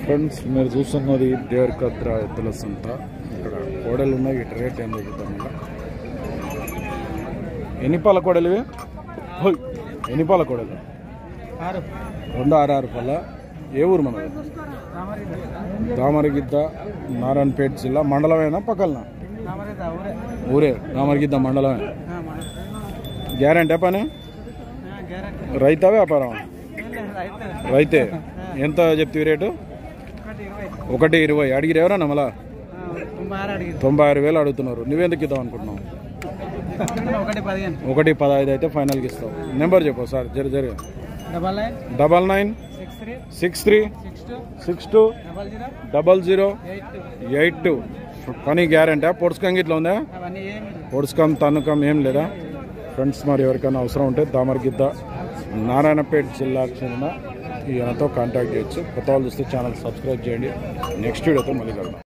friends మీరు చూస్తున్నది దేవరకద్ర ఎద్దుల సంత ఇక్కడ కోడలు ఉన్నాయి ఇటు రేట్ ఏం దొరుకుతాం ఇలా ఎన్ని పాల కోడలు ఇవి హోయ్ ఎన్ని పాల కోడలు ఆరు రెండు ఆరు ఆరు పాల ఏ ఊరు మనది దామరగిద్ద నారాయణపేట జిల్లా మండలమేనా పక్కన ఊరే ఊరే దామరగిద్ద మండలమే గ్యారంటీ పని గ్యారెంటీ రైతా వ్యాపారం రైతు రైతే ఎంత చెప్తివి రేటు ఒకటి ఇరవై ఒకటి ఇరవై అడిగిరు ఎవరన్నా మళ్ళా తొంభై ఆరు అడిగింది తొంభై ఆరు వేలు అడుగుతున్నారు నువ్వెందుకు ఇద్దాం అనుకుంటున్నావు ఒకటి పదిహేను ఒకటి పదహైదు అయితే ఫైనల్కి ఇస్తావు నెంబర్ చెప్పు సార్ జరి జరి double nine double nine six three six three six two six two double zero double zero eight two eight two పని గ్యారంటీ పొడుచుకం ఇట్లా ఉందా అవన్నీ ఏమి పొడుచుకం తన్నుకం ఏం లేదా ఫ్రెండ్స్ మరి ఎవరికైనా అవసరం ఉంటే దామరగిద్ద నారాయణపేట జిల్లాకు చెందిన ఈయనతో కాంటాక్ట్ చేయొచ్చు కొత్త వాళ్ళు చూస్తే ఛానల్ సబ్స్క్రైబ్ చేయండి నెక్స్ట్ వీడియోతో మళ్ళీ కలుద్దాం